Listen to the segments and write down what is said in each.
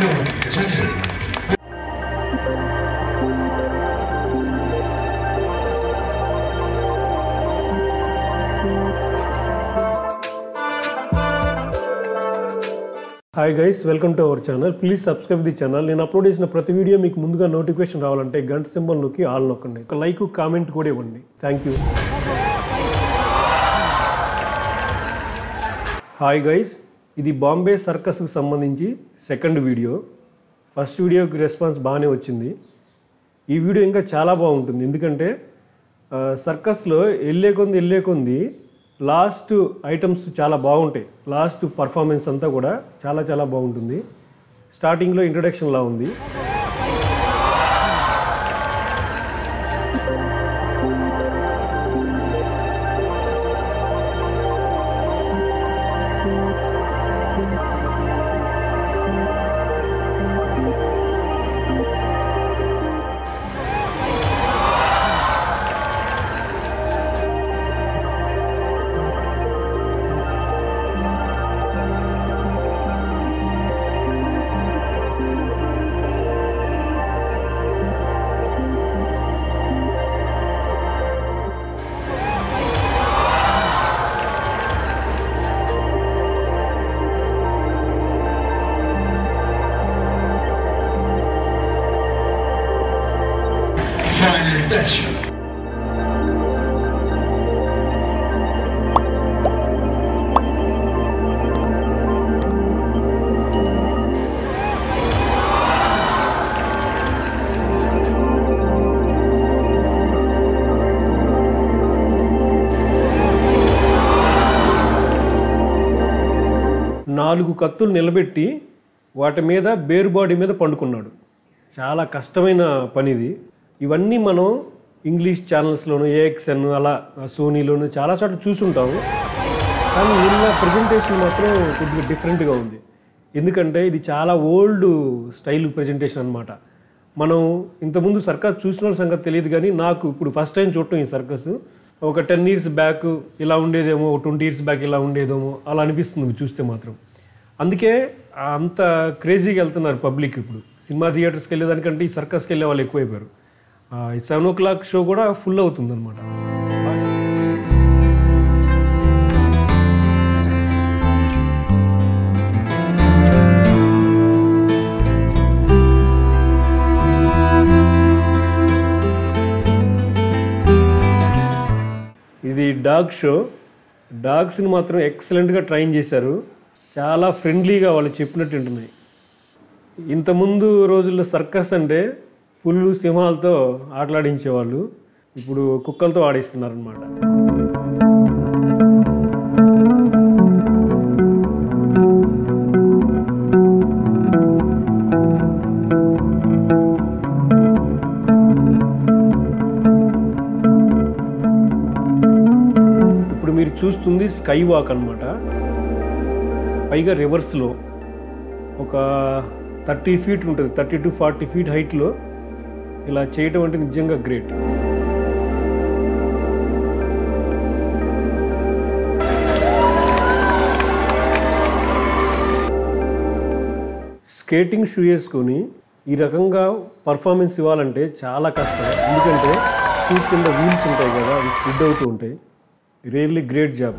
Everyone, attention. Hi guys welcome to our channel please subscribe the channel నేను upload చేసిన ప్రతి video మీకు ముందుగా నోటిఫికేషన్ రావాలంటే గంట సింబల్ నొక్కి ఆల్ నొక్కండి ఒక లైక్ కామెంట్ కూడా ఇవ్వండి థ్యాంక్ యూ హాయ్ గైస్ ఇది బాంబే సర్కస్కి సంబంధించి సెకండ్ వీడియో ఫస్ట్ వీడియోకి రెస్పాన్స్ బాగానే వచ్చింది ఈ వీడియో ఇంకా చాలా బాగుంటుంది ఎందుకంటే ఆ, సర్కస్లో వెళ్ళే కొంది వెళ్ళే కొంది లాస్ట్ ఐటమ్స్ చాలా బాగుంటాయి లాస్ట్ పర్ఫార్మెన్స్ అంతా కూడా చాలా చాలా బాగుంటుంది స్టార్టింగ్లో ఇంట్రడక్షన్లా ఉంది Final Dutch. నాలుగు కత్తులు నిలబెట్టి వాటి మీద బేరు బాడీ మీద పండుకున్నాడు చాలా కష్టమైన పని ఇది ఇవన్నీ మనం ఇంగ్లీష్ ఛానల్స్లోను ఏఎక్స్ఎన్ అలా సోనీలోను చాలా చోట్ల చూసుంటాము కానీ వీళ్ళ ప్రజెంటేషన్ మాత్రం కొద్దిగా డిఫరెంట్గా ఉంది ఎందుకంటే ఇది చాలా ఓల్డ్ స్టైల్ ప్రజెంటేషన్ అనమాట మనం ఇంతకుముందు సర్కస్ చూసిన వాళ్ళ సంగతి తెలియదు కానీ నాకు ఇప్పుడు ఫస్ట్ టైం చూడటం ఈ సర్కస్ ఒక టెన్ ఇయర్స్ బ్యాక్ ఇలా ఉండేదేమో ట్వంటీ ఇయర్స్ బ్యాక్ ఇలా ఉండేదేమో అలా అనిపిస్తుంది చూస్తే మాత్రం అందుకే అంత క్రేజీగా వెళ్తున్నారు పబ్లిక్ ఇప్పుడు సినిమా థియేటర్స్కి వెళ్ళేదానికంటే ఈ సర్కస్కి వెళ్ళే వాళ్ళు ఎక్కువైపోయారు ఆ, ఈ సెవెన్ ఓ క్లాక్ షో కూడా ఫుల్ అవుతుంది అనమాట ఇది డాగ్ షో డాగ్స్ని మాత్రం ఎక్సలెంట్గా ట్రైన్ చేశారు చాలా ఫ్రెండ్లీగా వాళ్ళు చెప్పినట్టు ఉంటున్నాయి ఇంతకుముందు రోజుల్లో సర్కస్ అంటే పుల్లు సింహాలతో ఆటలాడించేవాళ్ళు ఇప్పుడు కుక్కలతో ఆడిస్తున్నారనమాట ఇప్పుడు మీరు చూస్తుంది స్కై వాక్ అనమాట పైగా రివర్స్లో ఒక థర్టీ ఫీట్ ఉంటుంది థర్టీ టు ఫార్టీ ఫీట్ హైట్లో ఇలా చేయటం అంటే నిజంగా గ్రేట్ స్కేటింగ్ షూ వేసుకొని ఈ రకంగా పర్ఫార్మెన్స్ ఇవ్వాలంటే చాలా కష్టం ఎందుకంటే షూ కింద వీల్స్ ఉంటాయి కదా అవి స్కిడ్ అవుతూ ఉంటాయి రియల్లీ గ్రేట్ జాబ్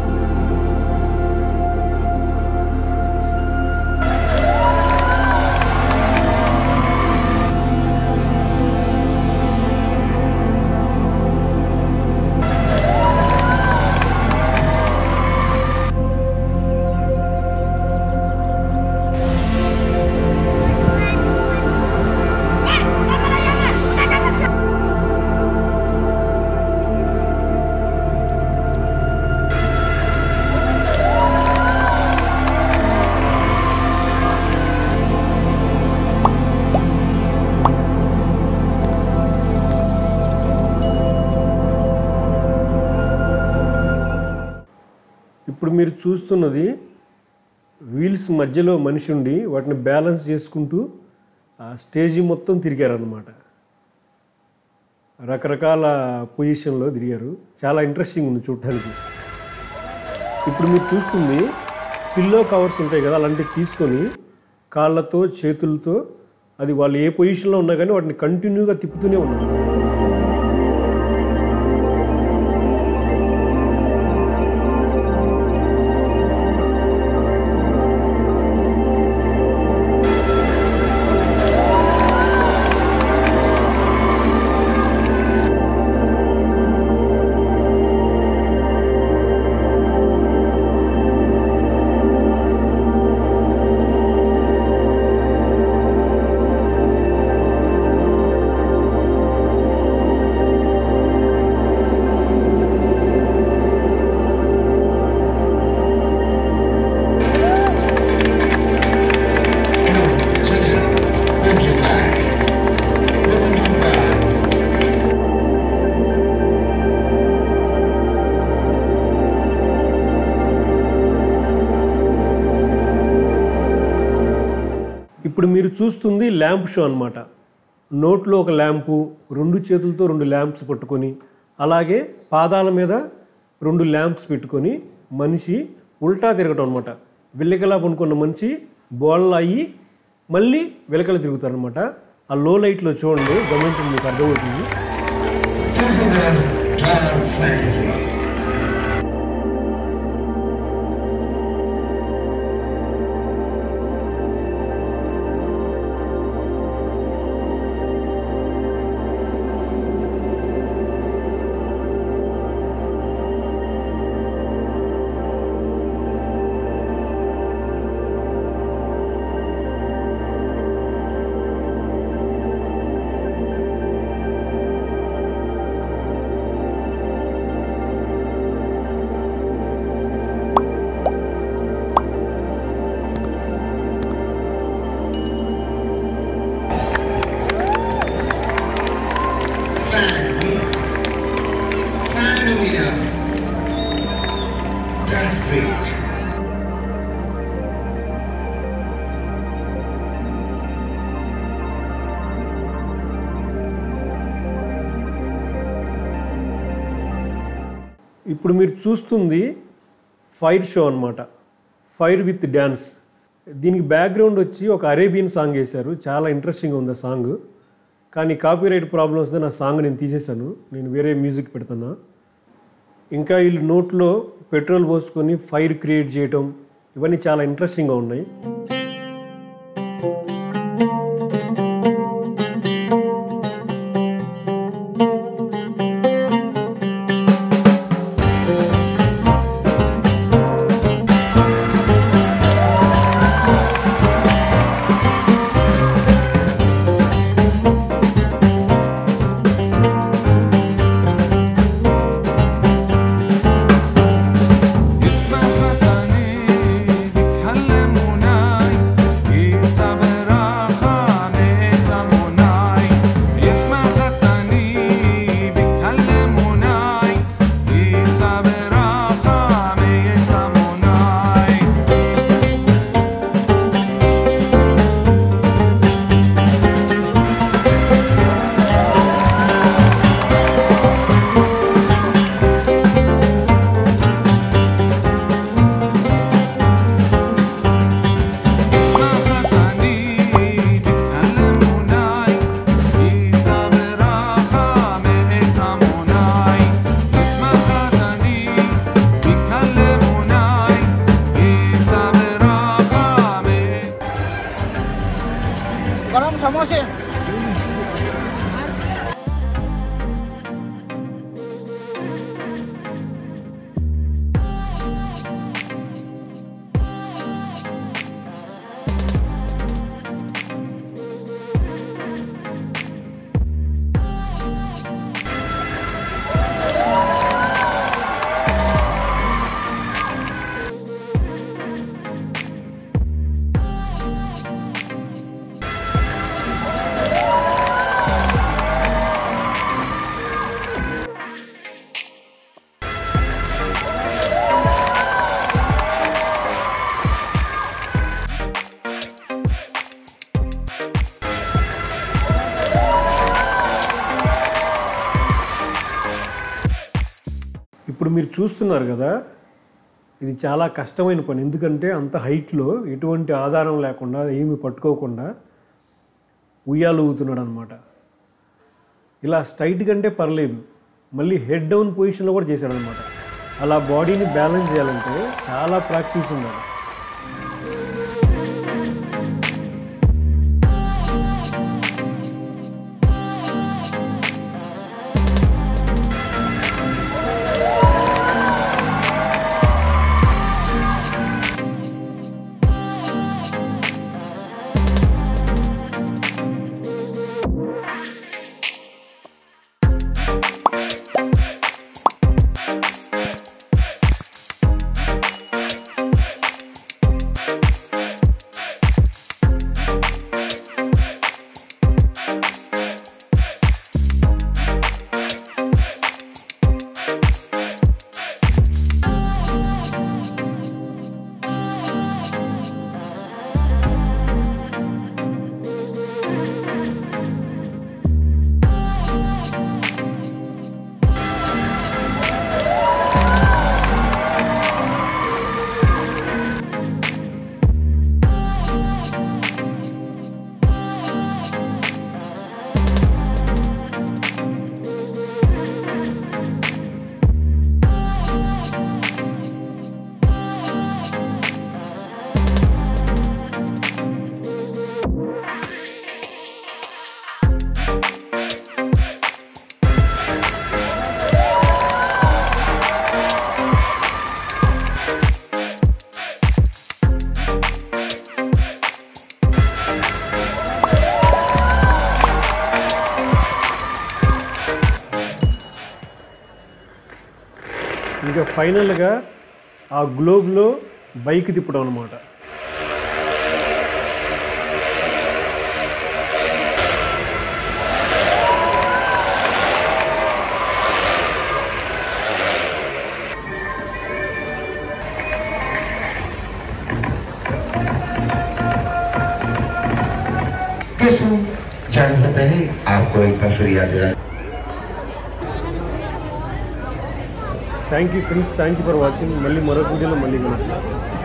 ఇప్పుడు మీరు చూస్తున్నది వీల్స్ మధ్యలో మనిషి ఉండి వాటిని బ్యాలెన్స్ చేసుకుంటూ ఆ స్టేజీ మొత్తం తిరిగారనమాట రకరకాల పొజిషన్లో తిరిగారు చాలా ఇంట్రెస్టింగ్ ఉంది చూడటానికి ఇప్పుడు మీరు చూస్తుంది పిల్లో కవర్స్ ఉంటాయి కదా అలాంటివి తీసుకొని కాళ్ళతో చేతులతో అది వాళ్ళు ఏ పొజిషన్లో ఉన్నా కానీ వాటిని కంటిన్యూగా తిప్పుతూనే ఉన్నారు ఇప్పుడు మీరు చూస్తుంది ల్యాంప్ షో అనమాట నోట్లో ఒక ల్యాంపు రెండు చేతులతో రెండు ల్యాంప్స్ పట్టుకొని అలాగే పాదాల మీద రెండు ల్యాంప్స్ పెట్టుకొని మనిషి ఉల్టా తిరగటం అనమాట వెల్లకలా పనుకున్న మనిషి బోళ్ళ అయ్యి మళ్ళీ వెలకల తిరుగుతారనమాట ఆ లో లైట్లో చూడండి గమనించండి మీకు అర్థమవుతుంది Disneyland Time Fantasy. Fan Arena. Fan Arena. That's great. ఇప్పుడు మీరు చూస్తుంది ఫైర్ షో అనమాట ఫైర్ విత్ డ్యాన్స్ దీనికి బ్యాక్గ్రౌండ్ వచ్చి ఒక అరేబియన్ సాంగ్ వేశారు చాలా ఇంట్రెస్టింగ్గా ఉంది ఆ సాంగ్ కానీ కాపీరైట్ ప్రాబ్లమ్ వస్తే నా సాంగ్ నేను తీసేశాను నేను వేరే మ్యూజిక్ పెడుతున్నా ఇంకా వీళ్ళు నోట్లో పెట్రోల్ పోసుకొని ఫైర్ క్రియేట్ చేయటం ఇవన్నీ చాలా ఇంట్రెస్టింగ్గా ఉన్నాయి اسم خطني بيكلموناي يصبر خاني زموناي اسم خطني بيكلموناي يصبر خاني زموناي اسم خطني بيكلموناي يصبر خاني زموناي اسم خطني بيكلموناي يصبر خاني গরম সমোসে ఇప్పుడు మీరు చూస్తున్నారు కదా ఇది చాలా కష్టమైన పని ఎందుకంటే అంత హైట్లో ఎటువంటి ఆధారం లేకుండా ఏమి పట్టుకోకుండా ఉయ్యాలు ఊగుతున్నాడు అనమాట ఇలా స్ట్రైట్ కంటే పర్లేదు మళ్ళీ హెడ్ డౌన్ పొజిషన్లో కూడా చేశాడనమాట అలా బాడీని బ్యాలెన్స్ చేయాలంటే చాలా ప్రాక్టీస్ ఉండాలి ఇంకా ఫైనల్గా ఆ గ్లోబ్లో బైక్ తిప్పడం అనమాట दोस्तों जाने से पहले आपको एक बार फिर याद दिला thank you friends thank you for watching మళ్ళీ మరొక వీడియోలో మళ్ళీ కలుద్దాం